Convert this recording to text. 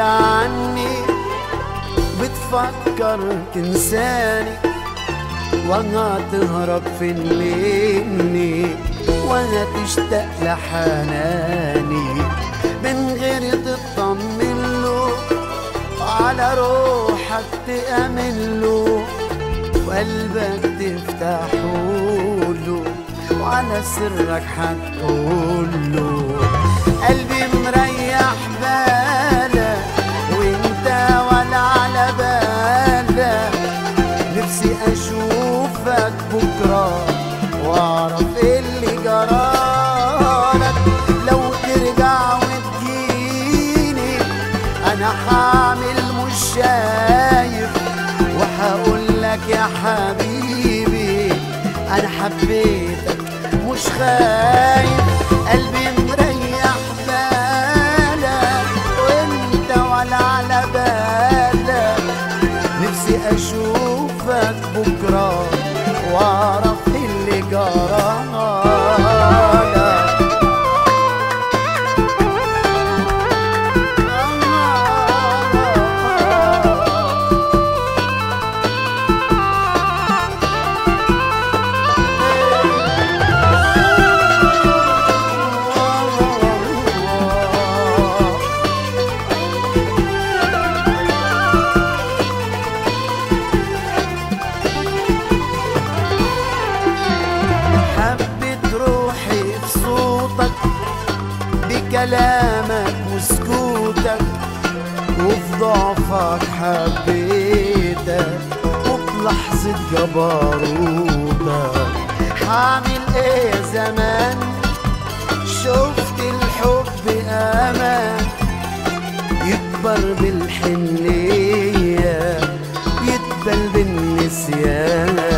عني بتفكر تنساني وانا تهرب فين مني وانا تشتاق لحناني من غير تطمن له على روحك تأمن له وقلبك تفتحه له وعلى سرك حتقول له قلبي مريح بالك وانت ولا على بالك نفسي اشوفك بكره واعرف إيه اللي جرالك لو ترجع وتجيني انا حامل مش شايف وهقول لك يا حبيبي انا حبيتك مش خايف قلبي مريح بالك وانت ولا على بالك نفسي اشوفك بكره واعرف إيه اللي جرالك حبت روحي في صوتك بكلامك وسكوتك وفي ضعفك حبيتك وبلحظة جبروتك حامل ايه زمان شفت الحب امان يكبر بالحنية يتبل بالنسيان